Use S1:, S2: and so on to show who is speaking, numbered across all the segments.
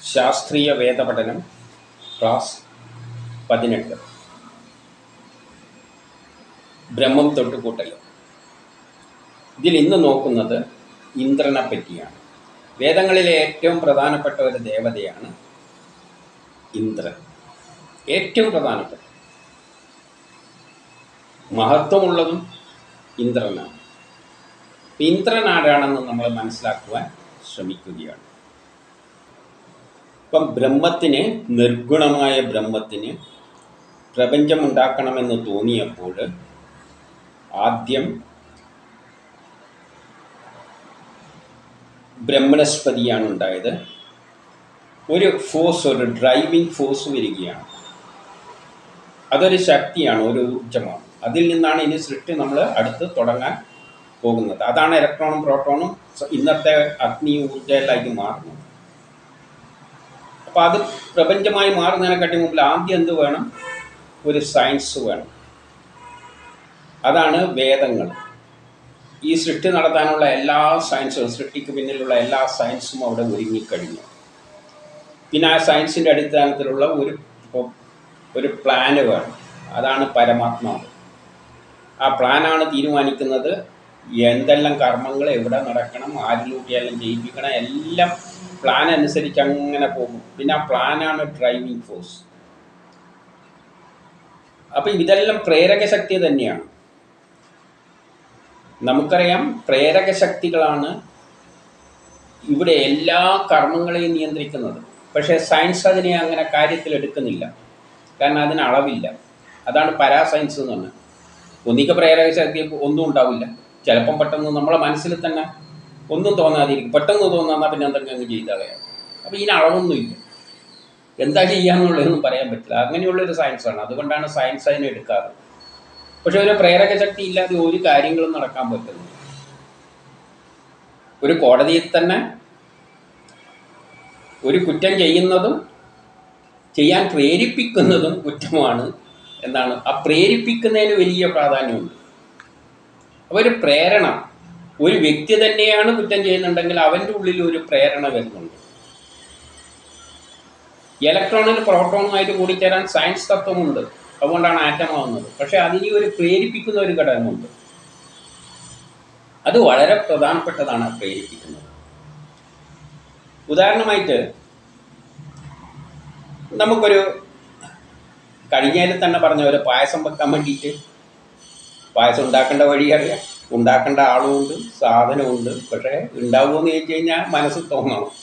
S1: ശാസ്ത്രീയ വേദപഠനം ക്ലാസ് പതിനെട്ട് ബ്രഹ്മം തൊട്ടുകൂട്ടൽ ഇതിൽ ഇന്ന് നോക്കുന്നത് ഇന്ദ്രനെ പറ്റിയാണ് വേദങ്ങളിലെ ഏറ്റവും പ്രധാനപ്പെട്ട ഒരു ദേവതയാണ് ഇന്ദ്രൻ ഏറ്റവും പ്രധാനപ്പെട്ട മഹത്വമുള്ളതും ഇന്ദ്രനാണ് ഇന്ദ്രൻ ആരാണെന്ന് നമ്മൾ മനസ്സിലാക്കുവാൻ ശ്രമിക്കുകയാണ് ഇപ്പം ബ്രഹ്മത്തിന് നിർഗുണമായ ബ്രഹ്മത്തിന് പ്രപഞ്ചമുണ്ടാക്കണമെന്ന് തോന്നിയപ്പോൾ ആദ്യം ബ്രഹ്മണസ്പതിയാണ് ഉണ്ടായത് ഒരു ഫോഴ്സ് ഒരു ഡ്രൈവിംഗ് ഫോഴ്സ് വരികയാണ് അതൊരു ശക്തിയാണ് ഒരു ഊർജമാണ് അതിൽ നിന്നാണ് ഇനി സൃഷ്ടി നമ്മൾ അടുത്ത് തുടങ്ങാൻ പോകുന്നത് അതാണ് ഇലക്ട്രോണും പ്രോട്ടോണും ഇന്നത്തെ അഗ്നി ഊർജ്ജയിലായിട്ട് മാറുന്നത് അപ്പോൾ അത് പ്രപഞ്ചമായി മാറുന്നതിനെക്കാട്ടി മുമ്പിൽ ആദ്യം എന്ത് വേണം ഒരു സയൻസ് വേണം അതാണ് വേദങ്ങൾ ഈ സൃഷ്ടി നടത്താനുള്ള എല്ലാ സയൻസും സൃഷ്ടിക്ക് പിന്നിലുള്ള എല്ലാ സയൻസും അവിടെ ഒരുങ്ങിക്കഴിഞ്ഞു പിന്നെ ആ സയൻസിൻ്റെ അടിസ്ഥാനത്തിലുള്ള ഒരു ഒരു പ്ലാന് വേണം അതാണ് പരമാത്മാവ് ആ പ്ലാനാണ് തീരുമാനിക്കുന്നത് എന്തെല്ലാം കർമ്മങ്ങൾ എവിടെ നടക്കണം ആരിലൂടെയെല്ലാം ചെയ്യിപ്പിക്കണം എല്ലാം പ്ലാൻ അനുസരിച്ച് അങ്ങനെ പോകും പിന്നെ ആ പ്ലാനാണ് ഡ്രൈവിംഗ് ഫോഴ്സ് അപ്പം ഇതെല്ലാം പ്രേരക ശക്തി തന്നെയാണ് നമുക്കറിയാം പ്രേരക ശക്തികളാണ് ഇവിടെ എല്ലാ കർമ്മങ്ങളെയും നിയന്ത്രിക്കുന്നത് പക്ഷേ സയൻസ് അതിനെ അങ്ങനെ കാര്യത്തിൽ എടുക്കുന്നില്ല കാരണം അതിന് അളവില്ല അതാണ് പരാസയൻസ് എന്ന് പറഞ്ഞത് ഒന്നിക്ക് പ്രേരക ശക്തി ഒന്നും ഉണ്ടാവില്ല ചിലപ്പം പെട്ടെന്ന് നമ്മളെ മനസ്സിൽ തന്നെ ഒന്നും തോന്നാതിരിക്കും പെട്ടെന്ന് തോന്നാന്നാൽ പിന്നെ എന്തെങ്കിലും അങ്ങ് ചെയ്താൽ കളയാം അപ്പോൾ ഇതിന് അളവൊന്നുമില്ല എന്താ ചെയ്യാന്നുള്ളതൊന്നും പറയാൻ പറ്റില്ല അങ്ങനെയുള്ളൊരു സയൻസാണ് അതുകൊണ്ടാണ് സയൻസ് അതിനെ എടുക്കാറ് പക്ഷെ ഒരു പ്രേരക ശക്തി ഇല്ലാതെ ഒരു കാര്യങ്ങളും നടക്കാൻ പറ്റുന്നു ഒരു കോടതിയിൽ തന്നെ ഒരു കുറ്റം ചെയ്യുന്നതും ചെയ്യാൻ പ്രേരിപ്പിക്കുന്നതും കുറ്റമാണ് എന്താണ് ആ പ്രേരിപ്പിക്കുന്നതിന് വലിയ പ്രാധാന്യമുണ്ട് അപ്പോൾ ഒരു പ്രേരണ ഒരു വ്യക്തി തന്നെയാണ് കുറ്റം ചെയ്യുന്നുണ്ടെങ്കിൽ അവൻ്റെ ഉള്ളിൽ ഒരു പ്രേരണ വരുന്നുണ്ട് ഇലക്ട്രോണിൽ പ്രോട്ടോണുമായിട്ട് കൂടിച്ചേരാൻ സയൻസ് തത്വമുണ്ട് അതുകൊണ്ടാണ് ആറ്റമാവുന്നത് പക്ഷെ അതിന് ഒരു പ്രേരിപ്പിക്കുന്ന ഒരു ഘടകമുണ്ട് അത് വളരെ പ്രധാനപ്പെട്ടതാണ് പ്രേരിപ്പിക്കുന്നത് ഉദാഹരണമായിട്ട് നമുക്കൊരു കഴിഞ്ഞതിൽ തന്നെ പറഞ്ഞ ഒരു പായസം വെക്കാൻ വേണ്ടിയിട്ട് പായസം ഉണ്ടാക്കേണ്ട വഴി അറിയാം ഉണ്ടാക്കേണ്ട ആളുമുണ്ട് സാധനമുണ്ട് പക്ഷേ ഉണ്ടാവുമെന്ന് ചോദിച്ചു കഴിഞ്ഞാൽ മനസ്സിൽ തോന്നണം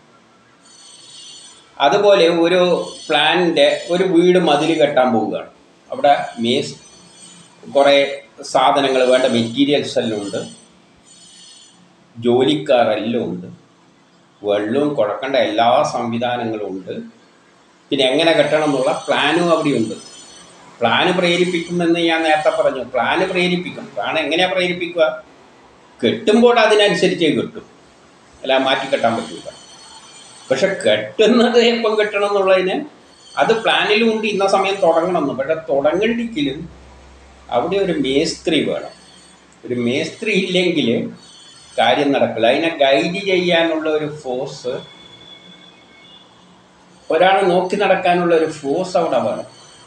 S1: അതുപോലെ ഒരു പ്ലാനിൻ്റെ ഒരു വീട് മതിൽ കെട്ടാൻ പോവുകയാണ് അവിടെ മേസ് കുറേ സാധനങ്ങൾ വേണ്ട മെറ്റീരിയൽസ് എല്ലാം ഉണ്ട് ജോലിക്കാരെല്ലാം ഉണ്ട് വെള്ളവും കുഴക്കേണ്ട എല്ലാ സംവിധാനങ്ങളും ഉണ്ട് പിന്നെ എങ്ങനെ കെട്ടണം എന്നുള്ള പ്ലാനും അവിടെയുണ്ട് പ്ലാന് പ്രേരിപ്പിക്കുമെന്ന് ഞാൻ നേരത്തെ പറഞ്ഞു പ്ലാന് പ്രേരിപ്പിക്കും പ്ലാൻ എങ്ങനെയാണ് പ്രേരിപ്പിക്കുക കെട്ടുമ്പോൾ അതിനനുസരിച്ചേ കെട്ടും അല്ല മാറ്റിക്കെട്ടാൻ പറ്റില്ല പക്ഷെ കെട്ടുന്നത് എപ്പം കെട്ടണം എന്നുള്ളതിന് അത് പ്ലാനിലും ഉണ്ട് ഇന്ന സമയം തുടങ്ങണമെന്ന് പക്ഷെ തുടങ്ങണ്ടെങ്കിലും അവിടെ ഒരു മേസ്ത്രി വേണം ഒരു മേസ്ത്രി ഇല്ലെങ്കിൽ കാര്യം നടക്കില്ല അതിനെ ഗൈഡ് ചെയ്യാനുള്ള ഒരു ഫോഴ്സ് ഒരാൾ നോക്കി നടക്കാനുള്ള ഒരു ഫോഴ്സ് അവിടെ വേണം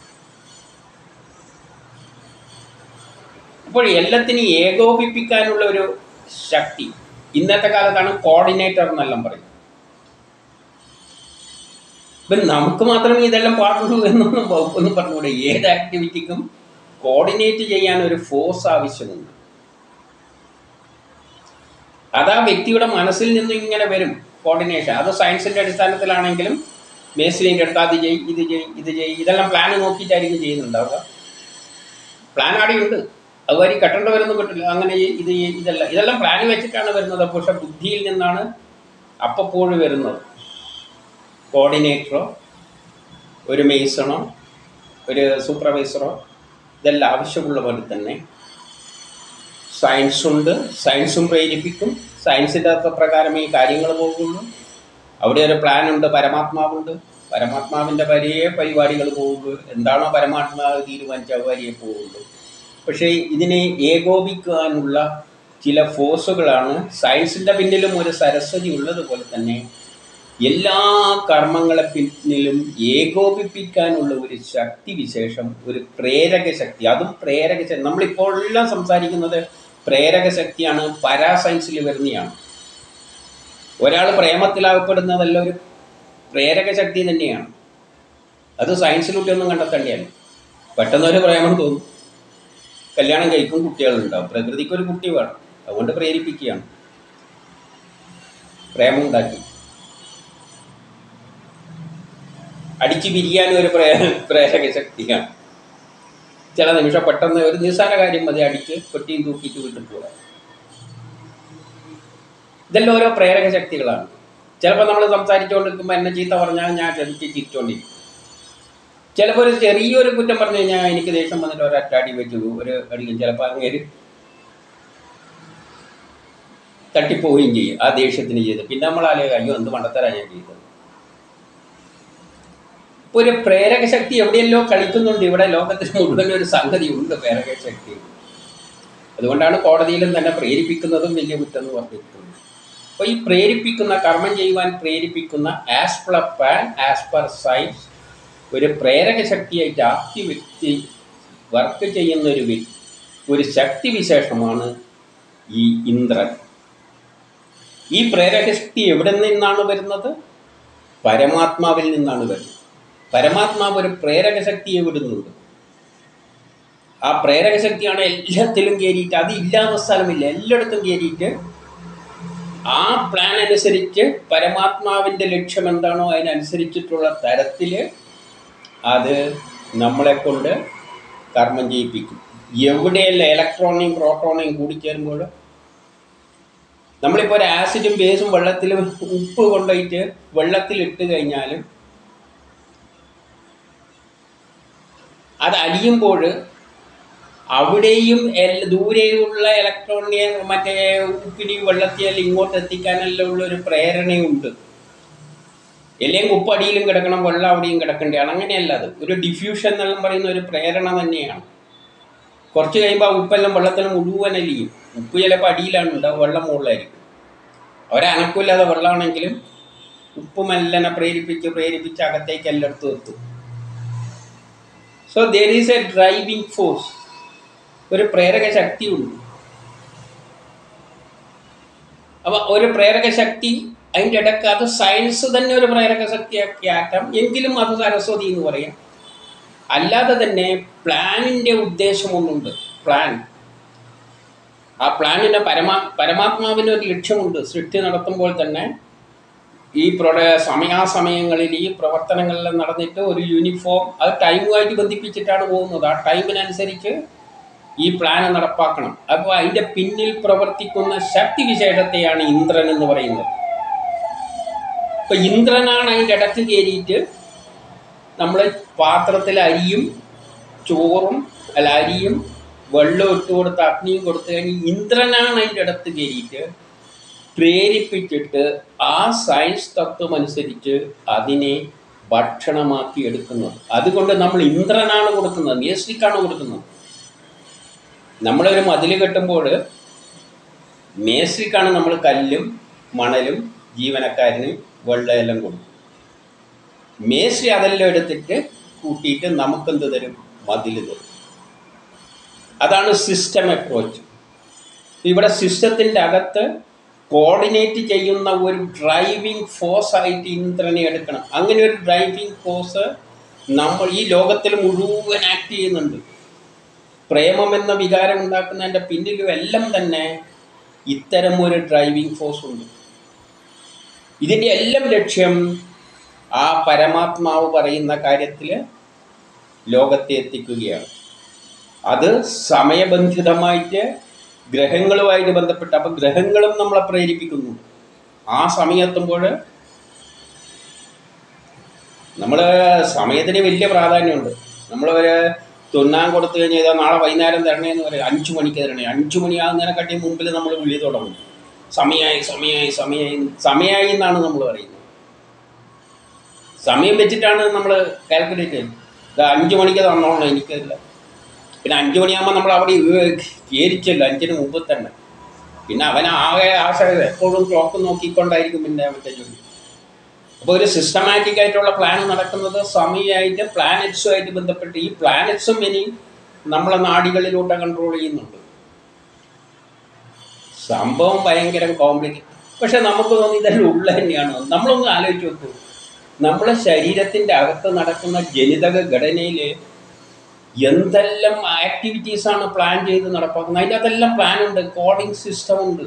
S1: അപ്പോൾ എല്ലാത്തിനും ഏകോപിപ്പിക്കാനുള്ള ഒരു ശക്തി ഇന്നത്തെ കാലത്താണ് കോർഡിനേറ്റർ എന്നെല്ലാം പറയും ഇപ്പം നമുക്ക് മാത്രമേ ഇതെല്ലാം പാടുള്ളൂ എന്നൊന്നും ഒന്നും പറഞ്ഞുകൂടെ ഏത് ആക്ടിവിറ്റിക്കും കോർഡിനേറ്റ് ചെയ്യാൻ ഒരു ഫോഴ്സ് ആവശ്യമുണ്ട് അത് ആ വ്യക്തിയുടെ മനസ്സിൽ നിന്ന് ഇങ്ങനെ വരും കോർഡിനേഷൻ അത് സയൻസിൻ്റെ അടിസ്ഥാനത്തിലാണെങ്കിലും മേസ്ലിൻ്റെ അടുത്ത് അത് ചെയ്യും ഇത് ചെയ്യും ഇത് ചെയ്യും ഇതെല്ലാം പ്ലാൻ നോക്കിയിട്ടായിരിക്കും ചെയ്യുന്നുണ്ടാവുക പ്ലാൻ അവിടെയുണ്ട് അതുവരെ കെട്ടേണ്ട വരുന്നു കിട്ടില്ല അങ്ങനെ ഇത് ഇതല്ല ഇതെല്ലാം പ്ലാൻ വെച്ചിട്ടാണ് വരുന്നത് പക്ഷെ ബുദ്ധിയിൽ നിന്നാണ് അപ്പപ്പോഴും വരുന്നത് കോർഡിനേറ്ററോ ഒരു മെയ്സണോ ഒരു സൂപ്പർവൈസറോ ഇതെല്ലാം ആവശ്യമുള്ള പോലെ തന്നെ സയൻസ് ഉണ്ട് സയൻസും പ്രേരിപ്പിക്കും സയൻസിൻ്റെ പ്രകാരമേ ഈ കാര്യങ്ങൾ പോകുള്ളൂ അവിടെ ഒരു പ്ലാൻ ഉണ്ട് പരമാത്മാവുണ്ട് പരമാത്മാവിൻ്റെ വലിയ പരിപാടികൾ പോകുള്ളൂ എന്താണോ പരമാത്മാവ് തീരുമാനിച്ച വരിയെ പോകുള്ളൂ പക്ഷേ ഇതിനെ ഏകോപിക്കാനുള്ള ചില ഫോഴ്സുകളാണ് സയൻസിൻ്റെ പിന്നിലും ഒരു സരസ്വതി ഉള്ളതുപോലെ തന്നെ എല്ലാ കർമ്മങ്ങളെ പിന്നിലും ഏകോപിപ്പിക്കാനുള്ള ഒരു ശക്തി വിശേഷം ഒരു പ്രേരക ശക്തി അതും പ്രേരക ശക്തി നമ്മളിപ്പോൾ എല്ലാം സംസാരിക്കുന്നത് പ്രേരക ശക്തിയാണ് പരാസയൻസിൽ വരുന്നതാണ് ഒരാൾ പ്രേമത്തിലാകപ്പെടുന്നതല്ല ഒരു പ്രേരക ശക്തി തന്നെയാണ് അത് സയൻസിലൂട്ടൊന്നും കണ്ടെത്തേണ്ടതല്ല പെട്ടെന്ന് ഒരു പ്രേമം തോന്നും കല്യാണം കഴിക്കും കുട്ടികളുണ്ടാവും പ്രകൃതിക്ക് ഒരു കുട്ടി വേണം അതുകൊണ്ട് പ്രേരിപ്പിക്കുകയാണ് പ്രേമം ഉണ്ടാക്കി അടിച്ചു പിരിയാനും ഒരു പ്രേ പ്രേരക ശക്തിയാണ് ചില നിമിഷം പെട്ടെന്ന് ഒരു നിസ്സാര കാര്യം മതി അടിച്ച് പെട്ടിയും തൂക്കിയിട്ട് വീട്ടിൽ പോകാം ഇതെല്ലാം ഓരോ പ്രേരക ശക്തികളാണ് ചിലപ്പോൾ നമ്മൾ സംസാരിച്ചുകൊണ്ടിരിക്കുമ്പോൾ എന്നെ ചീത്ത പറഞ്ഞാൽ ഞാൻ ക്ഷമിച്ച് ചിരിച്ചുകൊണ്ടിരിക്കും ചിലപ്പോൾ ഒരു ചെറിയൊരു കുറ്റം പറഞ്ഞു കഴിഞ്ഞാൽ എനിക്ക് ദേഷ്യം വന്നിട്ട് ഒരു അറ്റാടി വെച്ചു ഒരു അടിക്കും ചിലപ്പോൾ അങ്ങേര് തട്ടിപ്പോവുകയും ചെയ്യും ആ ദേഷ്യത്തിന് ചെയ്ത് പിന്നെ നമ്മൾ ആലോചിക്കും അയ്യോ എന്ത് മണ്ടത്തരാ ഞാൻ ചെയ്തത് ഇപ്പൊ ഒരു പ്രേരക ശക്തി എവിടെയല്ലോ കളിക്കുന്നുണ്ട് ഇവിടെ ലോകത്തിൽ മുഴുവൻ ഒരു സംഗതി ഉണ്ട് പ്രേരക ശക്തി അതുകൊണ്ടാണ് കോടതിയിലും തന്നെ പ്രേരിപ്പിക്കുന്നതും വലിയ കുറ്റം എന്ന് പറഞ്ഞിരിക്കുന്നത് അപ്പോൾ ഈ പ്രേരിപ്പിക്കുന്ന കർമ്മം ചെയ്യുവാൻ പ്രേരിപ്പിക്കുന്ന ആസ് പെർ പാൻ ആസ് പെർ സയൻസ് ഒരു പ്രേരക ശക്തിയായിട്ട് ആക്തി വ്യക്തി വർക്ക് ചെയ്യുന്ന ഒരു വ്യക്തി ഒരു ശക്തി വിശേഷമാണ് ഈ ഇന്ദ്രൻ ഈ പ്രേരക ശക്തി എവിടെ നിന്നാണ് വരുന്നത് പരമാത്മാവിൽ നിന്നാണ് വരുന്നത് പരമാത്മാവ് ഒരു പ്രേരക ശക്തിയെ വിടുന്നുണ്ട് ആ പ്രേരക ശക്തിയാണ് എല്ലാത്തിലും കയറിയിട്ട് അത് ഇല്ലാത്ത സ്ഥലമില്ല എല്ലായിടത്തും കയറിയിട്ട് ആ പ്ലാൻ അനുസരിച്ച് പരമാത്മാവിൻ്റെ ലക്ഷ്യം എന്താണോ അതിനനുസരിച്ചിട്ടുള്ള തരത്തിൽ അത് നമ്മളെ കൊണ്ട് കർമ്മം ചെയ്യിപ്പിക്കും എവിടെയല്ല ഇലക്ട്രോണിയും പ്രോട്ടോണിയും കൂടിച്ചേരുമ്പോൾ നമ്മളിപ്പോൾ ഒരു ആസിഡും ബേസും വെള്ളത്തിൽ ഉപ്പ് കൊണ്ടുപോയിട്ട് വെള്ളത്തിൽ ഇട്ട് കഴിഞ്ഞാലും അത് അലിയുമ്പോൾ അവിടെയും എൽ- ദൂരെയുള്ള ഇലക്ട്രോണിനെ മറ്റേ ഉപ്പിനെയും വെള്ളത്തിനെല്ലാം ഇങ്ങോട്ട് എത്തിക്കാനെല്ലാം ഉള്ള ഒരു പ്രേരണയുണ്ട് അല്ലെങ്കിൽ ഉപ്പ് അടിയിലും കിടക്കണം വെള്ളം അവിടെയും കിടക്കേണ്ടതാണ് അങ്ങനെയല്ല അത് ഒരു ഡിഫ്യൂഷൻ എന്നെല്ലാം പറയുന്ന ഒരു പ്രേരണ തന്നെയാണ് കുറച്ച് കഴിയുമ്പോൾ ആ ഉപ്പെല്ലാം വെള്ളത്തിൽ മുഴുവൻ അലിയും ഉപ്പ് ചിലപ്പോൾ അടിയിലാണ് ഉണ്ടാവും വെള്ളം മുകളിലായിരിക്കും ഒരനക്കമില്ലാതെ വെള്ളമാണെങ്കിലും ഉപ്പ് മെല്ലനെ പ്രേരിപ്പിച്ച് പ്രേരിപ്പിച്ച് അകത്തേക്ക് എല്ലായിടത്തും എത്തും so there is a driving force ഒരു പ്രേരക ശക്തിയുണ്ട് അപ്പൊ ഒരു പ്രേരക ശക്തി അതിൻ്റെ ഇടയ്ക്ക് അത് സയൻസ് തന്നെ ഒരു പ്രേരക ശക്തിയാക്കി ആക്കാം എങ്കിലും അത് സരസ്വതി എന്ന് പറയാം അല്ലാതെ തന്നെ പ്ലാനിൻ്റെ ഉദ്ദേശമൊന്നുണ്ട് പ്ലാൻ ആ പ്ലാനിന് പരമാ പരമാത്മാവിന് ഒരു ലക്ഷ്യമുണ്ട് സൃഷ്ടി നടത്തുമ്പോൾ തന്നെ ഈ പ്രൊഡ സമയാസമയങ്ങളിൽ ഈ പ്രവർത്തനങ്ങളെല്ലാം നടന്നിട്ട് ഒരു യൂണിഫോം അത് ടൈമുമായിട്ട് ബന്ധിപ്പിച്ചിട്ടാണ് പോകുന്നത് ആ ടൈമിനനുസരിച്ച് ഈ പ്ലാൻ നടപ്പാക്കണം അപ്പോൾ അതിൻ്റെ പിന്നിൽ പ്രവർത്തിക്കുന്ന ശക്തി വിശേഷത്തെയാണ് ഇന്ദ്രൻ എന്ന് പറയുന്നത് ഇപ്പൊ ഇന്ദ്രനാണ് അതിൻ്റെ ഇടയ്ക്ക് കയറിയിട്ട് നമ്മൾ പാത്രത്തിൽ അരിയും ചോറും അല്ല അരിയും വെള്ളം ഇട്ട് കൊടുത്ത് അഗ്നിയും കൊടുത്തു കഴിഞ്ഞ് ഇന്ദ്രനാണ് അതിൻ്റെ ഇടത്ത് കയറിയിട്ട് പ്രേരിപ്പിച്ചിട്ട് ആ സയൻസ് തത്വം അനുസരിച്ച് അതിനെ ഭക്ഷണമാക്കി എടുക്കുന്നത് അതുകൊണ്ട് നമ്മൾ ഇന്ദ്രനാണ് കൊടുക്കുന്നത് മേസ്റ്റിക്കാണ് കൊടുക്കുന്നത് നമ്മളൊരു മതിൽ കെട്ടുമ്പോൾ മേസ്റ്റിക്കാണ് നമ്മൾ കല്ലും മണലും ജീവനക്കാരന് വെള്ളമെല്ലാം കൊടുക്കും മേസ്ത്രി അതെല്ലാം എടുത്തിട്ട് കൂട്ടിയിട്ട് നമുക്കെന്ത് തരും മതിൽ തരും അതാണ് സിസ്റ്റം അപ്രോച്ച് ഇവിടെ സിസ്റ്റത്തിൻ്റെ അകത്ത് കോർഡിനേറ്റ് ചെയ്യുന്ന ഒരു ഡ്രൈവിംഗ് ഫോഴ്സ് ആയിട്ട് ഇന്ദ്രനെ എടുക്കണം അങ്ങനെ ഒരു ഡ്രൈവിംഗ് ഫോഴ്സ് നമ്മൾ ഈ ലോകത്തിൽ മുഴുവൻ ആക്ട് ചെയ്യുന്നുണ്ട് പ്രേമം എന്ന വികാരം ഉണ്ടാക്കുന്നതിൻ്റെ പിന്നിലും എല്ലാം തന്നെ ഇത്തരം ഒരു ഡ്രൈവിംഗ് ഫോഴ്സ് ഉണ്ട് ഇതിൻ്റെ എല്ലാം ലക്ഷ്യം ആ പരമാത്മാവ് പറയുന്ന കാര്യത്തിൽ ലോകത്തെ എത്തിക്കുകയാണ് അത് സമയബന്ധിതമായിട്ട് ഗ്രഹങ്ങളുമായിട്ട് ബന്ധപ്പെട്ട് അപ്പം ഗ്രഹങ്ങളും നമ്മളെ പ്രേരിപ്പിക്കുന്നു ആ സമയത്തുമ്പോൾ നമ്മൾ സമയത്തിന് വലിയ പ്രാധാന്യമുണ്ട് നമ്മൾ ഒരു തുന്നാൻ കൊടുത്തു കഴിഞ്ഞാൽ ഇതാ നാളെ വൈകുന്നേരം തരണേന്ന് പറയും അഞ്ചു മണിക്ക് തരണേ അഞ്ചു മണിയാകുന്നതിനെക്കാട്ടി മുമ്പിൽ നമ്മൾ വിളി തുടങ്ങും സമയമായി സമയമായി സമയമായി സമയമായി എന്നാണ് നമ്മൾ പറയുന്നത് സമയം വെച്ചിട്ടാണ് നമ്മൾ കാൽക്കുലേറ്റ് ചെയ്യുന്നത് ഇത് അഞ്ചു മണിക്ക് തന്നോളണം എനിക്കതില്ല പിന്നെ അഞ്ചു മണിയാകുമ്പോൾ നമ്മൾ അവിടെ കയറിച്ചല്ലോ അഞ്ചിന് മുമ്പ് തന്നെ പിന്നെ അവൻ ആകെ ആശ എപ്പോഴും ക്ലോക്ക് നോക്കിക്കൊണ്ടായിരിക്കും പിന്നെ മറ്റേ ജോലി അപ്പോൾ ഒരു സിസ്റ്റമാറ്റിക് ആയിട്ടുള്ള പ്ലാൻ നടക്കുന്നത് സമയമായിട്ട് പ്ലാനറ്റ്സുമായിട്ട് ബന്ധപ്പെട്ട് ഈ പ്ലാനറ്റ്സും ഇനി നമ്മളെ നാടികളിലൂടെ കൺട്രോൾ ചെയ്യുന്നുണ്ട് സംഭവം ഭയങ്കര കോംപ്ലിക്കേറ്റ് പക്ഷെ നമുക്ക് തോന്നി ഇതെല്ലാം ഉള്ള തന്നെയാണ് നമ്മളൊന്ന് ആലോചിച്ച് നോക്കൂ നമ്മളെ ശരീരത്തിൻ്റെ അകത്ത് നടക്കുന്ന ജനിതക ഘടനയിൽ എന്തെല്ലാം ആക്ടിവിറ്റീസാണ് പ്ലാൻ ചെയ്ത് നടപ്പാക്കുന്നത് അതിൻ്റെ അതെല്ലാം പ്ലാൻ ഉണ്ട് കോഡിംഗ് സിസ്റ്റം ഉണ്ട്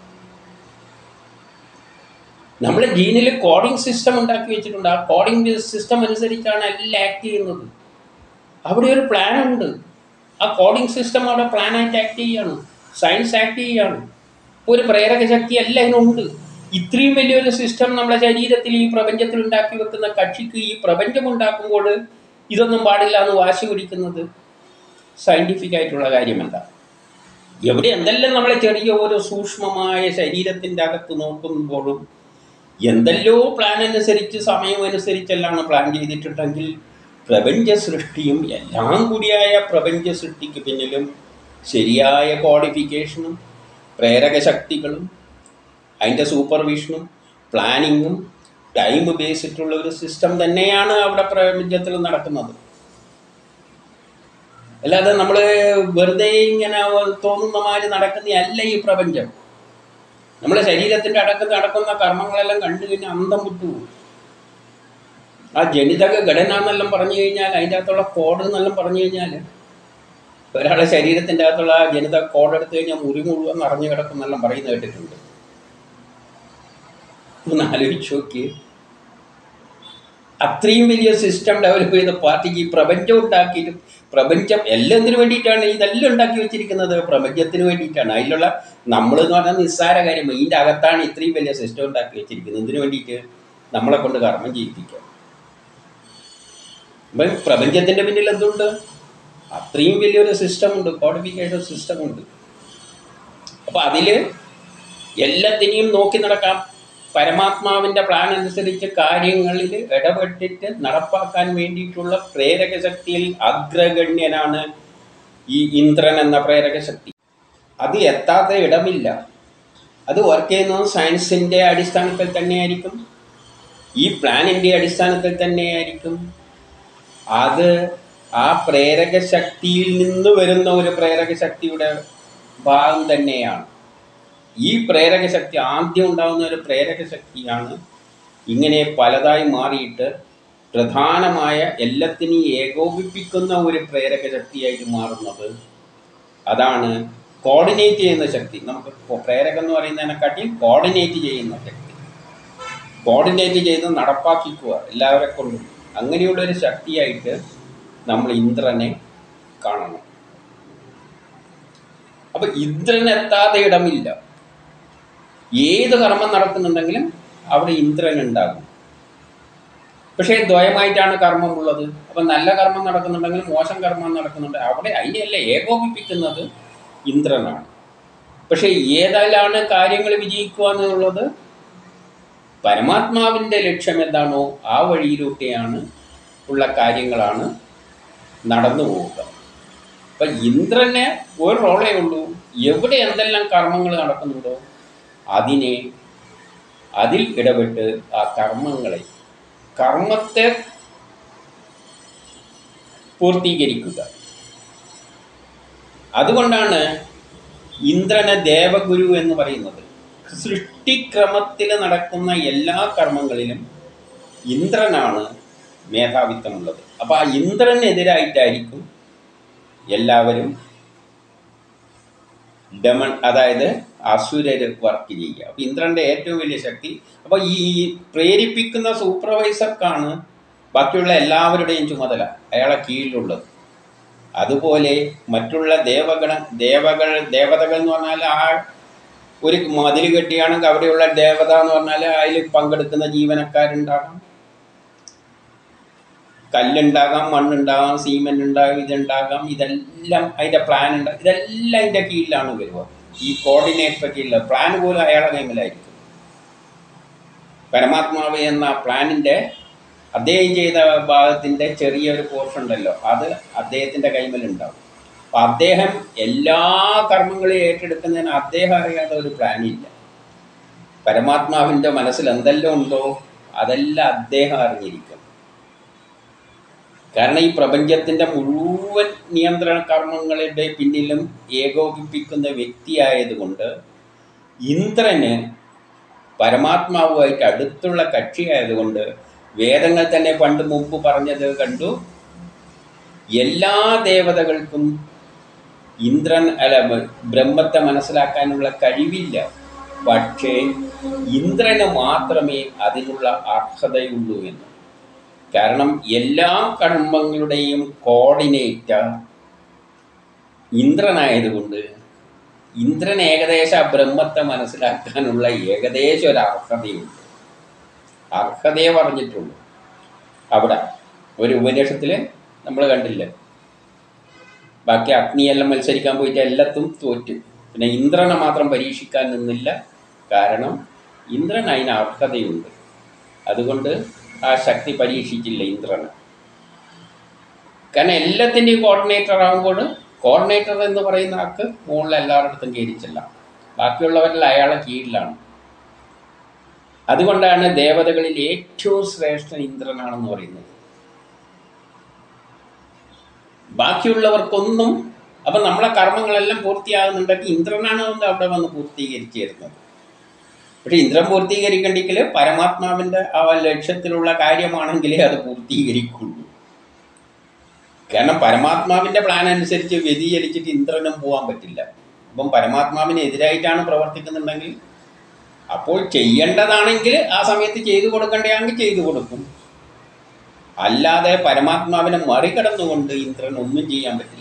S1: നമ്മുടെ ജീനിൽ കോഡിംഗ് സിസ്റ്റം ഉണ്ടാക്കി വെച്ചിട്ടുണ്ട് ആ കോഡിംഗ് സിസ്റ്റം അനുസരിച്ചാണ് എല്ലാം ആക്ട് ചെയ്യുന്നത് അവിടെ ഒരു പ്ലാൻ ഉണ്ട് ആ കോഡിംഗ് സിസ്റ്റം അവിടെ പ്ലാനായിട്ട് ആക്ട് ചെയ്യാണ് സയൻസ് ആക്ട് ചെയ്യാണ് ഒരു പ്രേരക ശക്തി എല്ലാം ഇതിനുണ്ട് ഇത്രയും വലിയൊരു സിസ്റ്റം നമ്മുടെ ശരീരത്തിൽ ഈ പ്രപഞ്ചത്തിൽ ഉണ്ടാക്കി വെക്കുന്ന കക്ഷിക്ക് ഈ പ്രപഞ്ചം ഉണ്ടാക്കുമ്പോൾ ഇതൊന്നും പാടില്ല എന്ന് വാശി പിടിക്കുന്നത് സയൻറ്റിഫിക് ആയിട്ടുള്ള കാര്യമല്ല എവിടെ എന്തെല്ലാം നമ്മളെ ചെറിയ ഓരോ സൂക്ഷ്മമായ ശരീരത്തിൻ്റെ അകത്ത് നോക്കുമ്പോഴും എന്തെല്ലോ പ്ലാൻ അനുസരിച്ച് സമയം അനുസരിച്ചെല്ലാം പ്ലാൻ ചെയ്തിട്ടുണ്ടെങ്കിൽ പ്രപഞ്ച സൃഷ്ടിയും എല്ലാം കൂടിയായ പ്രപഞ്ച സൃഷ്ടിക്ക് പിന്നിലും ശരിയായ കോഡിഫിക്കേഷനും പ്രേരക ശക്തികളും അതിൻ്റെ സൂപ്പർവിഷനും പ്ലാനിങ്ങും ടൈം ബേസിട്ടുള്ള ഒരു സിസ്റ്റം തന്നെയാണ് അവിടെ പ്രപഞ്ചത്തിൽ നടക്കുന്നത് അല്ലാതെ നമ്മൾ വെറുതെ ഇങ്ങനെ തോന്നുന്ന മാതിരി നടക്കുന്നതല്ല ഈ പ്രപഞ്ചം നമ്മുടെ ശരീരത്തിൻ്റെ അടക്കം നടക്കുന്ന കർമ്മങ്ങളെല്ലാം കണ്ടു കഴിഞ്ഞാൽ അന്തം വിട്ടുപോകും ആ ജനിതക ഘടന എന്നെല്ലാം പറഞ്ഞു കഴിഞ്ഞാൽ അതിൻ്റെ അകത്തുള്ള കോഡ് എന്നെല്ലാം പറഞ്ഞു കഴിഞ്ഞാൽ ഒരാളെ ശരീരത്തിൻ്റെ അകത്തുള്ള ആ ജനിത കോഡ് എടുത്തു കഴിഞ്ഞാൽ മുറി മുഴുവൻ നിറഞ്ഞു കിടക്കുന്നെല്ലാം പറയുന്നത് കേട്ടിട്ടുണ്ട് ഒന്ന് ആലോചിച്ച് നോക്കി അത്രയും വലിയ സിസ്റ്റം ഡെവലപ്പ് ചെയ്ത പാർട്ടിക്ക് ഈ പ്രപഞ്ചം ഉണ്ടാക്കിയിട്ടും പ്രപഞ്ചം എല്ലാം എന്തിനു വേണ്ടിയിട്ടാണ് ഇതെല്ലാം ഉണ്ടാക്കി വെച്ചിരിക്കുന്നത് പ്രപഞ്ചത്തിന് വേണ്ടിയിട്ടാണ് അതിലുള്ള നമ്മൾ എന്ന് പറഞ്ഞാൽ നിസ്സാര കാര്യം ഇതിൻ്റെ അകത്താണ് ഇത്രയും വലിയ സിസ്റ്റം ഉണ്ടാക്കി വെച്ചിരിക്കുന്നത് എന്തിനു വേണ്ടിയിട്ട് നമ്മളെ കൊണ്ട് കർമ്മം ചെയ്യിപ്പിക്കാം അപ്പം പ്രപഞ്ചത്തിൻ്റെ പിന്നിൽ എന്തുണ്ട് അത്രയും വലിയൊരു സിസ്റ്റം ഉണ്ട് കോഡിഫിക്കേഷൻ സിസ്റ്റം ഉണ്ട് അപ്പോൾ അതിൽ എല്ലാത്തിനെയും നോക്കി നടക്കാം പരമാത്മാവിൻ്റെ പ്ലാൻ അനുസരിച്ച് കാര്യങ്ങളിൽ ഇടപെട്ടിട്ട് നടപ്പാക്കാൻ വേണ്ടിയിട്ടുള്ള പ്രേരക ശക്തിയിൽ അഗ്രഗണ്യനാണ് ഈ ഇന്ദ്രൻ എന്ന പ്രേരക ശക്തി അത് എത്താത്ത ഇടമില്ല അത് വർക്ക് ചെയ്യുന്നത് സയൻസിൻ്റെ അടിസ്ഥാനത്തിൽ തന്നെയായിരിക്കും ഈ പ്ലാനിൻ്റെ അടിസ്ഥാനത്തിൽ തന്നെയായിരിക്കും അത് ആ പ്രേരക ശക്തിയിൽ നിന്ന് വരുന്ന ഒരു പ്രേരക ശക്തിയുടെ ഭാഗം തന്നെയാണ് ഈ പ്രേരക ശക്തി ആദ്യം ഉണ്ടാകുന്ന ഒരു പ്രേരക ശക്തിയാണ് ഇങ്ങനെ പലതായി മാറിയിട്ട് പ്രധാനമായ എല്ലാത്തിനെയും ഏകോപിപ്പിക്കുന്ന ഒരു പ്രേരക ശക്തിയായിട്ട് മാറുന്നത് അതാണ് കോർഡിനേറ്റ് ചെയ്യുന്ന ശക്തി നമുക്ക് പ്രേരകം എന്ന് പറയുന്നതിനെക്കാട്ടി കോർഡിനേറ്റ് ചെയ്യുന്ന ശക്തി കോർഡിനേറ്റ് ചെയ്ത് നടപ്പാക്കിക്കുക എല്ലാവരെ കൊണ്ടും അങ്ങനെയുള്ള ഒരു ശക്തിയായിട്ട് നമ്മൾ ഇന്ദ്രനെ കാണണം അപ്പൊ ഇന്ദ്രൻ എത്താതെ ഇടമില്ല ഏത് കർമ്മം നടക്കുന്നുണ്ടെങ്കിലും അവിടെ ഇന്ദ്രൻ ഉണ്ടാകും പക്ഷേ ദ്വയമായിട്ടാണ് കർമ്മം ഉള്ളത് അപ്പം നല്ല കർമ്മം നടക്കുന്നുണ്ടെങ്കിലും മോശം കർമ്മം നടക്കുന്നുണ്ട് അവിടെ അതിനെയല്ല ഏകോപിപ്പിക്കുന്നത് ഇന്ദ്രനാണ് പക്ഷേ ഏതിലാണ് കാര്യങ്ങൾ വിജയിക്കുക എന്നുള്ളത് പരമാത്മാവിൻ്റെ ലക്ഷ്യം എന്താണോ ആ വഴിയിലൂടെയാണ് ഉള്ള കാര്യങ്ങളാണ് നടന്നു പോവുക അപ്പം ഇന്ദ്രന് ഒരു റോളേ ഉള്ളൂ എവിടെ എന്തെല്ലാം കർമ്മങ്ങൾ നടക്കുന്നുണ്ടോ അതിനെ അതിൽ ഇടപെട്ട് ആ കർമ്മങ്ങളെ കർമ്മത്തെ പൂർത്തീകരിക്കുക അതുകൊണ്ടാണ് ഇന്ദ്രനെ ദേവഗുരു എന്ന് പറയുന്നത് സൃഷ്ടിക്രമത്തിൽ നടക്കുന്ന എല്ലാ കർമ്മങ്ങളിലും ഇന്ദ്രനാണ് മേധാവിത്വമുള്ളത് അപ്പോൾ ആ ഇന്ദ്രനെതിരായിട്ടായിരിക്കും എല്ലാവരും ഡമൺ അതായത് അസുരര് വർക്ക് ചെയ്യുക അപ്പോൾ ഇന്ദ്രൻ്റെ ഏറ്റവും വലിയ ശക്തി അപ്പോൾ ഈ പ്രേരിപ്പിക്കുന്ന സൂപ്പർവൈസർക്കാണ് ബാക്കിയുള്ള എല്ലാവരുടെയും ചുമതല അയാളെ കീഴിലുള്ളത് അതുപോലെ മറ്റുള്ള ദേവഗണ ദേവകൾ ദേവതകൾ എന്ന് പറഞ്ഞാൽ ആ ഒരു മതിൽ കെട്ടിയാണെങ്കിൽ അവിടെയുള്ള ദേവത എന്ന് പറഞ്ഞാൽ അതിൽ പങ്കെടുക്കുന്ന ജീവനക്കാരുണ്ടാകാം കല്ലുണ്ടാകാം മണ്ണുണ്ടാകാം സീമെൻ്റ് ഉണ്ടാകും ഇതുണ്ടാകാം ഇതെല്ലാം അതിൻ്റെ പ്ലാൻ ഉണ്ടാകും ഇതെല്ലാം അതിൻ്റെ കീഴിലാണ് വരുക ഈ കോർഡിനേറ്റർ കീഴിൽ പ്ലാൻ പോലും അയാളുടെ കൈമിലായിരിക്കും പരമാത്മാവ് എന്ന പ്ലാനിൻ്റെ അദ്ദേഹം ചെയ്ത ഭാഗത്തിൻ്റെ ചെറിയൊരു പോർഷൻ ഉണ്ടല്ലോ അത് അദ്ദേഹത്തിൻ്റെ കൈമലുണ്ടാവും അപ്പം അദ്ദേഹം എല്ലാ കർമ്മങ്ങളും ഏറ്റെടുക്കുന്നതിന് അദ്ദേഹം അറിയാത്ത ഒരു പ്ലാനില്ല പരമാത്മാവിൻ്റെ മനസ്സിൽ എന്തെല്ലാം ഉണ്ടോ അതെല്ലാം അദ്ദേഹം അറിഞ്ഞിരിക്കും കാരണം ഈ പ്രപഞ്ചത്തിൻ്റെ മുഴുവൻ നിയന്ത്രണ കർമ്മങ്ങളുടെ പിന്നിലും ഏകോപിപ്പിക്കുന്ന വ്യക്തിയായതുകൊണ്ട് ഇന്ദ്രന് പരമാത്മാവുമായിട്ട് അടുത്തുള്ള കക്ഷിയായതുകൊണ്ട് വേദങ്ങൾ തന്നെ പണ്ട് മുമ്പ് പറഞ്ഞത് കണ്ടു എല്ലാ ദേവതകൾക്കും ഇന്ദ്രൻ അല്ല ബ്രഹ്മത്തെ മനസ്സിലാക്കാനുള്ള കഴിവില്ല പക്ഷേ ഇന്ദ്രന് മാത്രമേ അതിനുള്ള അർഹതയുള്ളൂ എന്ന് കാരണം എല്ലാ കർമ്മങ്ങളുടെയും കോർഡിനേറ്റർ ഇന്ദ്രനായതുകൊണ്ട് ഇന്ദ്രൻ ഏകദേശം ആ ബ്രഹ്മത്തെ മനസ്സിലാക്കാനുള്ള ഏകദേശം ഒരു അർഹതയുണ്ട് അർഹതയെ പറഞ്ഞിട്ടുള്ളൂ അവിടെ ഒരു ഉപനിഷത്തിൽ നമ്മൾ കണ്ടില്ല ബാക്കി അഗ്നിയെല്ലാം മത്സരിക്കാൻ പോയിട്ട് എല്ലാത്തും തോറ്റു പിന്നെ ഇന്ദ്രനെ മാത്രം പരീക്ഷിക്കാൻ നിന്നില്ല കാരണം ഇന്ദ്രൻ അതിന് അർഹതയുണ്ട് അതുകൊണ്ട് ആ ശക്തി പരീക്ഷിച്ചില്ല ഇന്ദ്രന് കാരണം എല്ലാത്തിൻ്റെയും കോർഡിനേറ്റർ ആകുമ്പോൾ കോർഡിനേറ്റർ എന്ന് പറയുന്ന ആൾക്ക് മുകളിൽ എല്ലാവരുടെ കയറിച്ചില്ല ബാക്കിയുള്ളവരെല്ലാം അയാളെ കീഴിലാണ് അതുകൊണ്ടാണ് ദേവതകളിൽ ഏറ്റവും ശ്രേഷ്ഠൻ ഇന്ദ്രനാണെന്ന് പറയുന്നത് ബാക്കിയുള്ളവർക്കൊന്നും അപ്പം നമ്മളെ കർമ്മങ്ങളെല്ലാം പൂർത്തിയാകുന്നുണ്ടെങ്കിൽ ഇന്ദ്രനാണ് വന്ന് അവിടെ വന്ന് പൂർത്തീകരിച്ചു തരുന്നത് പക്ഷെ ഇന്ദ്രൻ പൂർത്തീകരിക്കണ്ടെങ്കിൽ പരമാത്മാവിൻ്റെ ആ ലക്ഷ്യത്തിലുള്ള കാര്യമാണെങ്കിലേ അത് പൂർത്തീകരിക്കുള്ളൂ കാരണം പരമാത്മാവിൻ്റെ പ്ലാൻ അനുസരിച്ച് വ്യതിചലിച്ചിട്ട് ഇന്ദ്രനും പോകാൻ പറ്റില്ല അപ്പം പരമാത്മാവിന് എതിരായിട്ടാണ് പ്രവർത്തിക്കുന്നുണ്ടെങ്കിൽ അപ്പോൾ ചെയ്യേണ്ടതാണെങ്കിൽ ആ സമയത്ത് ചെയ്തു കൊടുക്കേണ്ടതാണെങ്കിൽ ചെയ്തു കൊടുക്കും അല്ലാതെ പരമാത്മാവിനെ മറികടന്നുകൊണ്ട് ഇന്ദ്രൻ ഒന്നും ചെയ്യാൻ പറ്റില്ല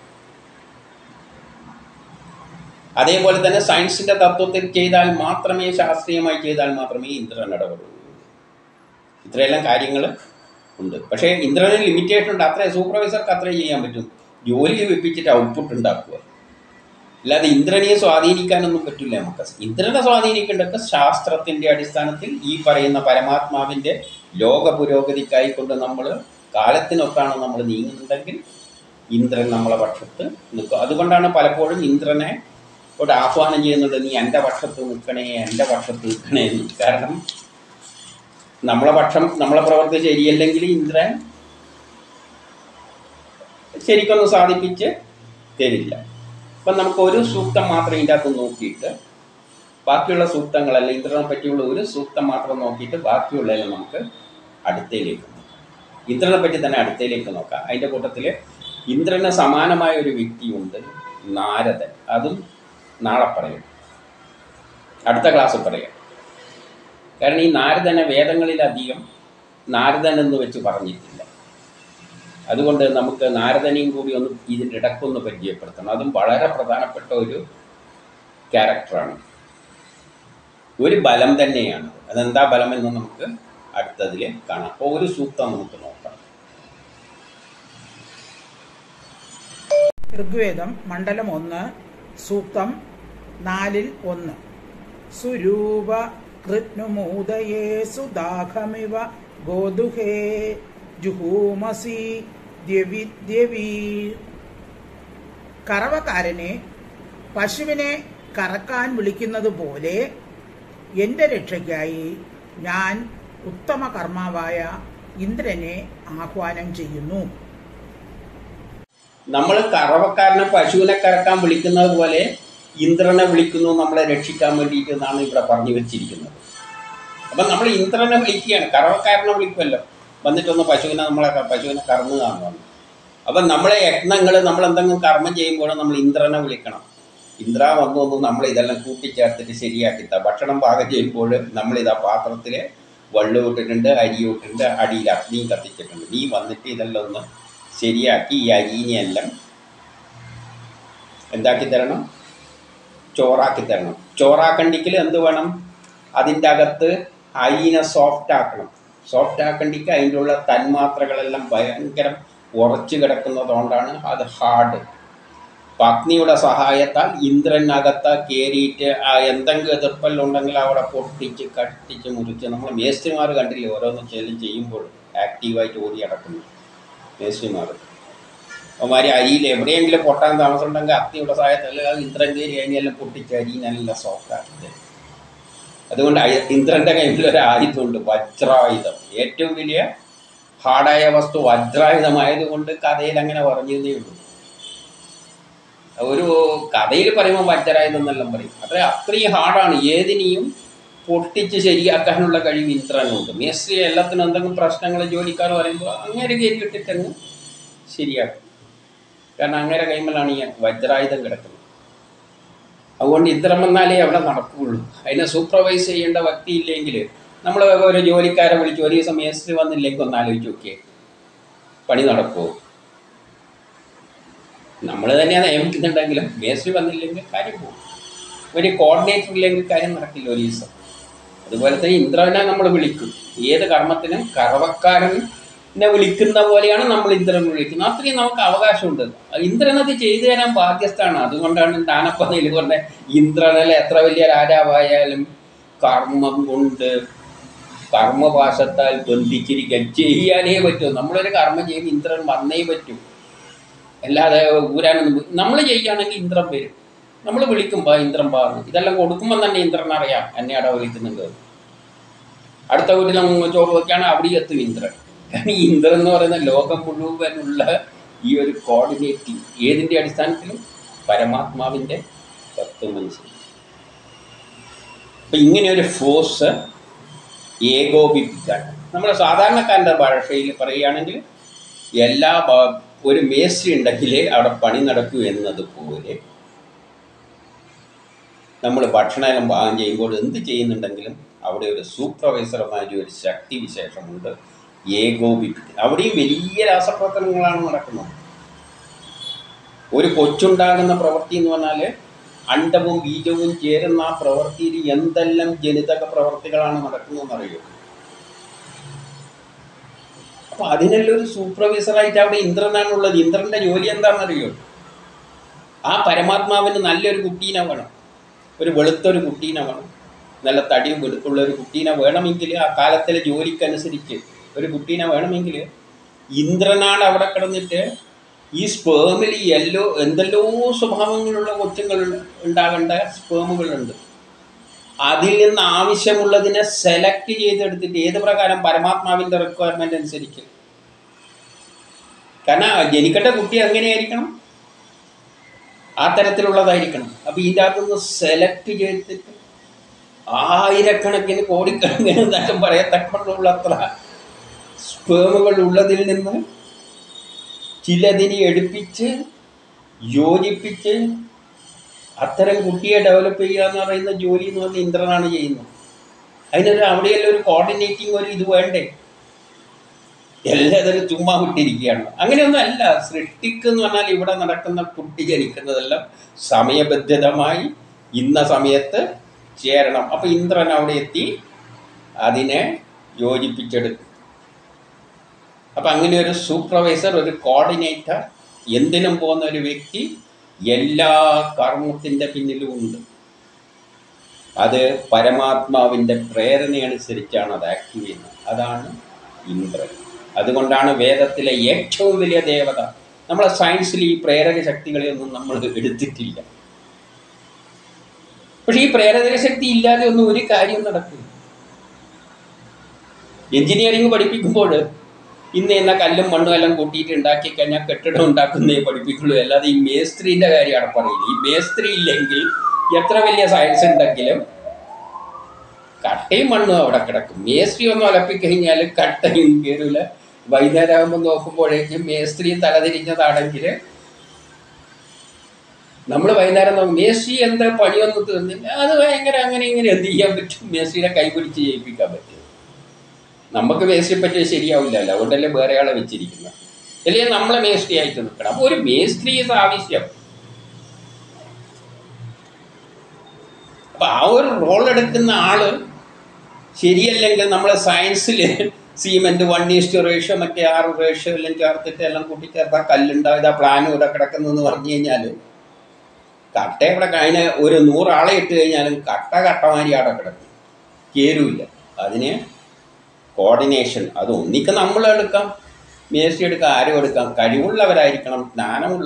S1: അതേപോലെ തന്നെ സയൻസിന്റെ തത്വത്തിൽ ചെയ്താൽ മാത്രമേ ശാസ്ത്രീയമായി ചെയ്താൽ മാത്രമേ ഇന്ദ്രൻ ഇടപെടുള്ളൂ ഇത്രയെല്ലാം കാര്യങ്ങൾ ഉണ്ട് പക്ഷേ ഇന്ദ്രന് ലിമിറ്റേഷൻ ഉണ്ട് അത്രേ സൂപ്പർവൈസർക്ക് അത്രേ ചെയ്യാൻ പറ്റും ജോലി വെപ്പിച്ചിട്ട് ഔട്ട്പുട്ട് ഉണ്ടാക്കുക അല്ലാതെ ഇന്ദ്രനെ സ്വാധീനിക്കാനൊന്നും പറ്റില്ല നമുക്ക് ഇന്ദ്രനെ സ്വാധീനിക്കേണ്ടതൊക്കെ ശാസ്ത്രത്തിൻ്റെ അടിസ്ഥാനത്തിൽ ഈ പറയുന്ന പരമാത്മാവിൻ്റെ ലോക പുരോഗതിക്കായി കൊണ്ട് നമ്മൾ കാലത്തിനൊത്താണ് നമ്മൾ നീങ്ങുന്നുണ്ടെങ്കിൽ ഇന്ദ്രൻ നമ്മളെ പക്ഷത്ത് നിൽക്കും അതുകൊണ്ടാണ് പലപ്പോഴും ഇന്ദ്രനെ ഒരു ആഹ്വാനം ചെയ്യുന്നുണ്ട് നീ എൻ്റെ പക്ഷത്ത് നിൽക്കണേ എൻ്റെ പക്ഷത്ത് നിൽക്കണേ എന്ന് കാരണം നമ്മളെ പക്ഷം നമ്മളെ പ്രവൃത്തി ശരിയല്ലെങ്കിൽ ഇന്ദ്രൻ ശരിക്കൊന്നും സാധിപ്പിച്ച് തരില്ല അപ്പം നമുക്ക് ഒരു സൂക്തം മാത്രം ഇതിൻ്റെ അകത്ത് നോക്കിയിട്ട് ബാക്കിയുള്ള സൂക്തങ്ങളല്ല ഇന്ദ്രനെ പറ്റിയുള്ള ഒരു സൂക്തം മാത്രം നോക്കിയിട്ട് ബാക്കിയുള്ളതിനെ നമുക്ക് അടുത്തയിലേക്ക് നോക്കാം ഇന്ദ്രനെ പറ്റി തന്നെ അടുത്തയിലേക്ക് നോക്കാം അതിൻ്റെ കൂട്ടത്തിൽ ഇന്ദ്രന് സമാനമായ ഒരു വ്യക്തിയുണ്ട് നാരദൻ അതും നാളെ പറയും അടുത്ത ക്ലാസ് പറയാം കാരണം ഈ നാരദനെ വേദങ്ങളിലധികം നാരദൻ എന്ന് വെച്ച് പറഞ്ഞിട്ടില്ല അതുകൊണ്ട് നമുക്ക് നാരദനെയും കൂടി ഒന്ന് ഇതിൻ്റെ ഇടക്കൊന്ന് പരിചയപ്പെടുത്തണം അതും വളരെ പ്രധാനപ്പെട്ട ഒരു ക്യാരക്ടറാണ് ഒരു ബലം തന്നെയാണ് അതെന്താ ബലം എന്ന് നമുക്ക് അടുത്തതിൽ കാണാം അപ്പോൾ ഒരു സൂക്തം നമുക്ക് നോക്കാം
S2: ഋഗ്വേദം മണ്ഡലം ഒന്ന് സൂക്തം നാലിൽ ഒന്ന് സുരൂപ കൃത്നുമൂദയേ സുദാഹമിവ ഗോദുഹേ ജുഹൂമസി ദ്യവി ദ്യവീ കറവക്കാരനെ പശുവിനെ കറക്കാൻ വിളിക്കുന്നത് പോലെ എൻ്റെ രക്ഷയ്ക്കായി ഞാൻ ഉത്തമ കർമാവായ ഇന്ദ്രനെ ആഹ്വാനം ചെയ്യുന്നു
S1: നമ്മൾ കറവക്കാരനെ പശുവിനെ കറക്കാൻ വിളിക്കുന്നത് പോലെ ഇന്ദ്രനെ വിളിക്കുന്നു നമ്മളെ രക്ഷിക്കാൻ വേണ്ടിയിട്ട് എന്നാണ് ഇവിടെ പറഞ്ഞു വെച്ചിരിക്കുന്നത് അപ്പം നമ്മൾ ഇന്ദ്രനെ വിളിക്കുകയാണ് കറവക്കാരനെ വിളിക്കുമല്ലോ വന്നിട്ടൊന്ന് പശുവിനെ നമ്മളെ ക- പശുവിനെ കറന്നു കാണുന്നു അപ്പം നമ്മളെ യത്നങ്ങൾ നമ്മൾ എന്തെങ്കിലും കർമ്മം ചെയ്യുമ്പോൾ നമ്മൾ ഇന്ദ്രനെ വിളിക്കണം ഇന്ദ്ര വന്നു വന്നു നമ്മൾ ഇതെല്ലാം കൂട്ടിച്ചേർത്തിട്ട് ശരിയാക്കിത്ത ഭക്ഷണം പാകം ചെയ്യുമ്പോൾ നമ്മളിതാ പാത്രത്തിൽ വെള്ളം ഇട്ടിട്ടുണ്ട് അരി ഇട്ടിട്ടുണ്ട് അടിയിൽ അഗ്നിയും കത്തിച്ചിട്ടുണ്ട് നീ വന്നിട്ട് ഇതെല്ലാം ഒന്ന് ശരിയാക്കി ഈ അരീനെയെല്ലാം എന്താക്കി തരണം ചോറാക്കി തരണം ചോറാക്കണ്ടിക്കൽ എന്ത് വേണം അതിൻ്റെ അകത്ത് അരിനെ സോഫ്റ്റ് ആക്കണം സോഫ്റ്റ് ആക്കണ്ടിക്ക് അതിൻ്റെ ഉള്ള തന്മാത്രകളെല്ലാം ഭയങ്കര ഉറച്ചു കിടക്കുന്നതുകൊണ്ടാണ് അത് ഹാർഡ് അപ്പം അഗ്നിയുടെ സഹായത്താൽ ഇന്ദ്രനകത്ത് കയറിയിട്ട് ആ എന്തെങ്കിലും എതിർപ്പെല്ലാം ഉണ്ടെങ്കിൽ അവിടെ പൊട്ടിച്ച് കട്ടിച്ച് മുറിച്ച് നമ്മൾ മേസ്ത്രിമാർ കണ്ടില്ലേ ഓരോന്ന് ചെല്ലും ചെയ്യുമ്പോൾ ആക്റ്റീവായിട്ട് ഓടി കിടക്കുന്നു മേസ്ത്രിമാർ അവന്മാർ അരിയിൽ എവിടെയെങ്കിലും പൊട്ടാൻ താമസം ഉണ്ടെങ്കിൽ അഗ്നിയുടെ സഹായത്തിൽ അത് ഇന്ദ്രൻ കയറി അതിനെല്ലാം പൊട്ടിച്ച് അരി നല്ല സോഫ്റ്റ് ആക്കി തരും അതുകൊണ്ട് അയ- ഇന്ദ്രന്റെ കയ്യിൽ ഒരു ആയുധമുണ്ട് വജ്രായുധം ഏറ്റവും വലിയ ഹാർഡായ വസ്തു വജ്രായുധമായതുകൊണ്ട് കഥയിൽ അങ്ങനെ പറഞ്ഞതേ ഉള്ളൂ ഒരു കഥയിൽ പറയുമ്പോൾ വജ്രായുധം എന്നെല്ലാം പറയും അത്ര അത്രയും ഹാർഡാണ് ഏതിനെയും പൊട്ടിച്ച് ശരിയാക്കാനുള്ള കഴിവ് ഇന്ദ്രനുണ്ട് മേസ്ത്രി എല്ലാത്തിനും എന്തെങ്കിലും പ്രശ്നങ്ങൾ ജോലിക്കാർ പറയുമ്പോൾ അങ്ങനെ കയറി ഇട്ടിട്ടങ്ങ് ശരിയാക്കും കാരണം അങ്ങനെ കൈമലാണ് ഈ വജ്രായുധം കിടക്കുന്നത് അതുകൊണ്ട് ഇന്ദ്രൻ വന്നാലേ അവിടെ നടക്കുകയുള്ളൂ അതിനെ സൂപ്പർവൈസ് ചെയ്യേണ്ട വ്യക്തി ഇല്ലെങ്കിൽ നമ്മൾ ഒരു ജോലിക്കാരെ വിളിച്ച് ഒരു ദിവസം മേസ്ത്രി വന്നില്ലെങ്കിൽ ഒന്ന് ആലോചിച്ച് നോക്കിയേ പണി നടക്കുമോ നമ്മൾ തന്നെയാണ് നിയമിക്കുന്നുണ്ടെങ്കിലും മേസ്ത്രി വന്നില്ലെങ്കിൽ കാര്യം പോകും ഒരു കോർഡിനേറ്റർ ഇല്ലെങ്കിൽ കാര്യം നടക്കില്ല ഒരു ദിവസം അതുപോലെ തന്നെ ഇന്ദ്രനെ നമ്മൾ വിളിക്കും ഏത് കർമ്മത്തിനും കറവക്കാരനെ വിളിക്കുന്ന പോലെയാണ് നമ്മൾ ഇന്ദ്രനെ വിളിക്കുന്നത് അത്രയും നമുക്ക് അവകാശമുണ്ട് അത് ഇന്ദ്രനത് ചെയ്തു തരാൻ ബാധ്യസ്ഥമാണ് അതുകൊണ്ടാണ് ദാനപ്പതയിൽ കൊണ്ട് ഇന്ദ്രനല്ല എത്ര വലിയ രാജാവായാലും കർമ്മം കൊണ്ട് കർമ്മപാശത്താൽ ബന്ധിച്ചിരിക്കാൻ ചെയ്യാനേ പറ്റൂ നമ്മളൊരു കർമ്മം ചെയ്യുമ്പോൾ ഇന്ദ്രൻ വന്നേ പറ്റൂ അല്ലാതെ ഊരാനൊന്നും നമ്മൾ ചെയ്യുകയാണെങ്കിൽ ഇന്ദ്രൻ വരും നമ്മൾ വിളിക്കുമ്പോൾ ഇന്ദ്രൻ പാർന്നു ഇതെല്ലാം കൊടുക്കുമ്പോൾ തന്നെ ഇന്ദ്രൻ അറിയാം എന്നെ അവിടെ വിളിക്കുന്നുണ്ട് അടുത്ത വീട്ടിൽ നമ്മൾ ചോറ് വയ്ക്കുകയാണ് അവിടെ എത്തും ഇന്ദ്രൻ കാരണം ഈ ഇന്ദ്രൻ എന്ന് പറയുന്ന ലോകം മുഴുവനുള്ള ഈ ഒരു കോർഡിനേറ്റിംഗ് ഏതിൻ്റെ അടിസ്ഥാനത്തിലും പരമാത്മാവിൻ്റെ തത്വം മനസ്സിലാക്കി അപ്പം ഇങ്ങനെ ഒരു ഫോഴ്സ് ഏകോപിപ്പിക്കാൻ നമ്മുടെ സാധാരണക്കാരൻ്റെ ഭാഷയിൽ പറയുകയാണെങ്കിൽ എല്ലാ ഭാ- ഒരു മേസ്ത്രി ഉണ്ടെങ്കിലേ അവിടെ പണി നടക്കൂ എന്നതുപോലെ നമ്മൾ ഭക്ഷണമെല്ലാം പാകം ചെയ്യുമ്പോൾ എന്ത് ചെയ്യുന്നുണ്ടെങ്കിലും അവിടെ ഒരു സൂപ്പർവൈസർമാരി ഒരു ശക്തി വിശേഷമുണ്ട് ഏകോപിപ്പിക്കുക അവിടെയും വലിയ രാസപ്രവർത്തനങ്ങളാണ് നടക്കുന്നത് ഒരു കൊച്ചുണ്ടാകുന്ന പ്രവൃത്തി എന്ന് പറഞ്ഞാൽ അണ്ടവും ബീജവും ചേരുന്ന ആ പ്രവൃത്തിയിൽ എന്തെല്ലാം ജനിതക പ്രവർത്തികളാണ് നടക്കുന്നതെന്ന് അറിയോ അപ്പൊ അതിനെല്ലാം ഒരു സൂപ്പർവൈസറായിട്ട് അവിടെ ഇന്ദ്രനാണുള്ളത് ഇന്ദ്രന്റെ ജോലി എന്താണെന്നറിയോ ആ പരമാത്മാവിന് നല്ലൊരു കുട്ടീനെ വേണം ഒരു വെളുത്തൊരു കുട്ടീനെ വേണം നല്ല തടിയും വെളുപ്പുള്ള ഒരു കുട്ടീനെ വേണമെങ്കിൽ ആ കാലത്തിലെ ജോലിക്കനുസരിച്ച് ഒരു കുട്ടീനെ വേണമെങ്കിൽ ഇന്ദ്രനാണ് അവിടെ കിടന്നിട്ട് ഈ സ്പേമിൽ എല്ലോ എന്തെല്ലോ സ്വഭാവങ്ങളുള്ള കൊച്ചുങ്ങൾ ഉണ്ടാകേണ്ട സ്പേമുകളുണ്ട് അതിൽ നിന്ന് ആവശ്യമുള്ളതിനെ സെലക്ട് ചെയ്തെടുത്തിട്ട് ഏത് പ്രകാരം പരമാത്മാവിൻ്റെ റിക്വയർമെൻ്റ് അനുസരിച്ച് കാരണം ജനിക്കേണ്ട കുട്ടി എങ്ങനെയായിരിക്കണം ആ തരത്തിലുള്ളതായിരിക്കണം അപ്പോൾ ഇതിൻ്റെ അകത്തുനിന്ന് സെലക്ട് ചെയ്തിട്ട് ആയിരക്കണക്കിന് കോടിക്കണക്കിന് എന്തായാലും പറയത്തക്കുള്ള അത്ര സ്പേമുകൾ ഉള്ളതിൽ നിന്ന് ചിലതിനെ എടുപ്പിച്ച് യോജിപ്പിച്ച് അത്തരം കുട്ടിയെ ഡെവലപ്പ് ചെയ്യുക എന്ന് പറയുന്ന ജോലി എന്ന് പറഞ്ഞാൽ ഇന്ദ്രനാണ് ചെയ്യുന്നത് അതിനൊരു അവിടെയെല്ലാം ഒരു കോർഡിനേറ്റിംഗ് ഒരു ഇത് വേണ്ടേ എല്ലാത്തിനും ചുമ്മാ വിട്ടിരിക്കുകയാണ് അങ്ങനെയൊന്നും അല്ല സൃഷ്ടിക്ക് എന്ന് പറഞ്ഞാൽ ഇവിടെ നടക്കുന്ന കുട്ടി ജനിക്കുന്നതെല്ലാം സമയബന്ധിതമായി ഇന്ന സമയത്ത് ചേരണം അപ്പം ഇന്ദ്രൻ അവിടെ എത്തി അതിനെ യോജിപ്പിച്ചെടുക്കും അപ്പം അങ്ങനെ ഒരു സൂപ്പർവൈസർ ഒരു കോർഡിനേറ്റർ എന്തിനും പോകുന്ന ഒരു വ്യക്തി എല്ലാ കർമ്മത്തിൻ്റെ പിന്നിലും ഉണ്ട് അത് പരമാത്മാവിൻ്റെ പ്രേരണയനുസരിച്ചാണ് അത് ആക്റ്റീവ് ചെയ്യുന്നത് അതാണ് ഇന്ദ്രൻ അതുകൊണ്ടാണ് വേദത്തിലെ ഏറ്റവും വലിയ ദേവത നമ്മളെ സയൻസിൽ ഈ പ്രേരക ശക്തികളെയൊന്നും നമ്മൾ എടുത്തിട്ടില്ല പക്ഷെ ഈ പ്രേരക ശക്തി ഇല്ലാതെ ഒന്നും ഒരു കാര്യം നടക്കില്ല എഞ്ചിനീയറിംഗ് പഠിപ്പിക്കുമ്പോൾ ഇന്ന് എന്ന കല്ലും മണ്ണും എല്ലാം കൂട്ടിയിട്ട് ഉണ്ടാക്കി കഴിഞ്ഞാൽ കെട്ടിടം ഉണ്ടാക്കുന്നേ പഠിപ്പിക്കുള്ളൂ അല്ലാതെ ഈ മേസ്ത്രീൻ്റെ കാര്യമാണ് പറയുന്നത് ഈ മേസ്ത്രി ഇല്ലെങ്കിൽ എത്ര വലിയ സയൻസ് ഉണ്ടെങ്കിലും കട്ടയും മണ്ണും അവിടെ കിടക്കും മേസ്ത്രി ഒന്ന് ഒലപ്പിക്കഴിഞ്ഞാൽ കട്ടയും കയറില്ല വൈകുന്നേരം ആകുമ്പോൾ നോക്കുമ്പോഴേക്കും മേസ്ത്രി തലതിരിഞ്ഞതാണെങ്കിൽ നമ്മൾ വൈകുന്നേരം നോക്കും മേസ്ത്രി എന്താ പണിയൊന്നും തീർന്നില്ല അത് ഭയങ്കര അങ്ങനെ ഇങ്ങനെ എന്ത് ചെയ്യാൻ പറ്റും മേസ്ത്രിനെ കൈപിടിച്ച് ചെയ്യിപ്പിക്കാൻ പറ്റും നമുക്ക് മേസ്ത്രി പറ്റിയത് ശരിയാവില്ലല്ലോ അതുകൊണ്ടല്ലേ വേറെ ആളെ വെച്ചിരിക്കുന്നത് അല്ലെങ്കിൽ നമ്മളെ മേസ്ത്രി ആയിട്ട് നിൽക്കണം അപ്പോൾ ഒരു മേസ്ത്രി is ആവശ്യം അപ്പൊ ആ ഒരു റോൾ എടുക്കുന്ന ആള് ശരിയല്ലെങ്കിൽ നമ്മൾ സയൻസിൽ സീമെന്റ് വൺ ഈസ്റ്റ് റേഷ്യോ മറ്റേ ആറ് റേഷ്യോ എല്ലാം ചേർത്തിട്ട് എല്ലാം കൂട്ടിച്ചേർത്താൽ കല്ലുണ്ടാവും ഇതാ പ്ലാനും ഇവിടെ കിടക്കുന്നതെന്ന് പറഞ്ഞു കഴിഞ്ഞാൽ കട്ട ഇവിടെ കഴിഞ്ഞ ഒരു നൂറാളെ ഇട്ട് കഴിഞ്ഞാലും കട്ട കട്ടമാരി അവിടെ കിടക്കും ചേരൂല്ല അതിന് കോർഡിനേഷൻ അത് ഒന്നിക്ക് നമ്മൾ എടുക്കാം മേസ്ത്രി എടുക്കാം ആരും എടുക്കാം കഴിവുള്ളവരായിരിക്കണം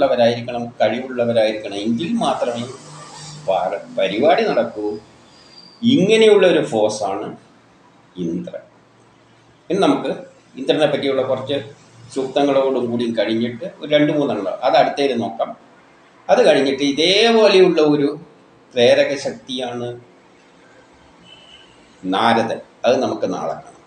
S1: ജ്ഞാനമുള്ളവരായിരിക്കണം കഴിവുള്ളവരായിരിക്കണം എങ്കിൽ മാത്രമേ പാര- പരിപാടി നടക്കൂ ഇങ്ങനെയുള്ള ഒരു ഫോഴ്സാണ് ഇന്ദ്രൻ ഇനി നമുക്ക് ഇന്ദ്രനെ പറ്റിയുള്ള കുറച്ച് സൂക്തങ്ങളോടും കൂടി കഴിഞ്ഞിട്ട് ഒരു രണ്ട് മൂന്നെണ്ണം അത് അടുത്തേല് നോക്കാം അത് കഴിഞ്ഞിട്ട് ഇതേപോലെയുള്ള ഒരു പ്രേരക ശക്തിയാണ് നാരദൻ അത് നമുക്ക് നാളെ കാണാം